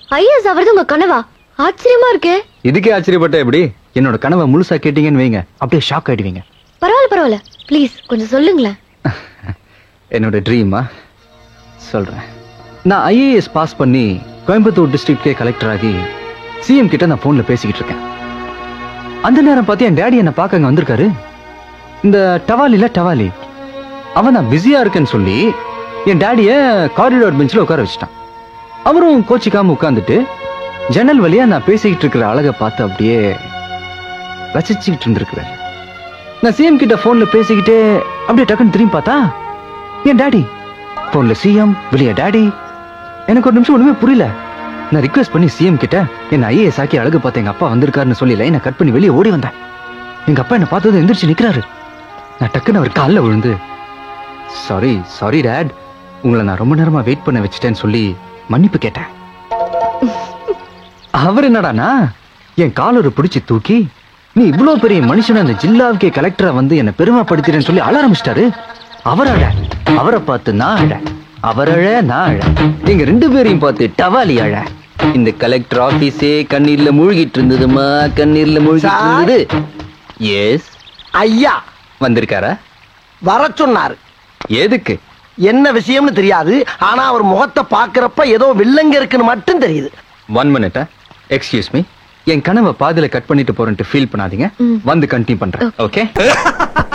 IS ஆவறது உங்க கனவா ஆச்சரியமா இருக்கே இதுக்கே ஆச்சரியப்பட்ட எப்படி என்னோட கனவை முழுசா கேட்டீங்கன்னு வைங்க அப்படியே ஷாக் ஆயிடுவீங்க பரவாயில்ல பரவாயில்ல ப்ளீஸ் கொஞ்சம் சொல்லுங்களேன் என்னோட ட்ரீமா சொல்றேன் நான் ஐஏஎஸ் பாஸ் பண்ணி கோயம்புத்தூர் டிஸ்ட்ரிக்ட்கே கலெக்டர் ஆகி சிஎம் கிட்ட நான் போன்ல பேசிக்கிட்டு இருக்கேன் அந்த நேரம் பார்த்து என் டேடி என்ன பார்க்க அங்க வந்திருக்காரு இந்த டவாலில டவாலி அவன் நான் பிஸியா இருக்கேன்னு சொல்லி என் டேடிய காரிடார் பெஞ்சில் உட்கார வச்சுட்டான் அவரும் கோச்சிக்காம உட்காந்துட்டு ஜன்னல் வழியா நான் பேசிக்கிட்டு இருக்கிற அழகை பார்த்து அப்படியே ரசிச்சுக்கிட்டு இருந்திருக்கிறாரு நான் சிஎம் கிட்ட போன்ல பேசிக்கிட்டே அப்படியே டக்குன்னு திரும்பி பார்த்தா என் டாடி போன்ல சிஎம் வெளிய டாடி எனக்கு ஒரு நிமிஷம் ஒண்ணுமே புரியல நான் ரிக்வெஸ்ட் பண்ணி சிஎம் கிட்ட என்ன ஐஏஎஸ் ஆக்கி அழகு பார்த்து எங்க அப்பா வந்திருக்காருன்னு சொல்லி லைனை கட் பண்ணி வெளியே ஓடி வந்தேன் எங்க அப்பா என்ன பார்த்தது எந்திரிச்சு நிக்கிறாரு நான் டக்குன்னு அவர் காலில் விழுந்து சாரி சாரி டேட் உங்களை நான் ரொம்ப நேரமா வெயிட் பண்ண வச்சுட்டேன்னு சொல்லி மன்னிப்பு கேட்டேன் அவர் என்னடானா என் காலரை பிடிச்சு தூக்கி நீ இவ்ளோ பெரிய மனுஷன் அந்த ஜில்லாவுக்கே கலெக்டரா வந்து என்ன பெருமைப்படுத்திட்டேன்னு சொல்லி அழ ஆரம்பிச்சிட்டாரு அவர் அழ அவரை பார்த்து நான் அழ அவர் அழ நான் அழ எங்க ரெண்டு பேரையும் பார்த்து டவாலி அழ இந்த கலெக்டர் ஆபீஸே கண்ணீர்ல மூழ்கிட்டு இருந்ததுமா கண்ணீர்ல மூழ்கிட்டு சார். இருந்தது எஸ் ஐயா வந்திருக்காரா வர சொன்னாரு எதுக்கு என்ன விஷயம்னு தெரியாது ஆனா அவர் முகத்தை பாக்குறப்ப ஏதோ வில்லங்க இருக்குன்னு மட்டும் தெரியுது ஒன் மினிட் எக்ஸ்கியூஸ் மீ என் கனவை பாதியில கட் பண்ணிட்டு போறேன்ட்டு ஃபீல் பண்ணாதீங்க ம். வந்து கண்டினியூ பண்றேன் ஓகே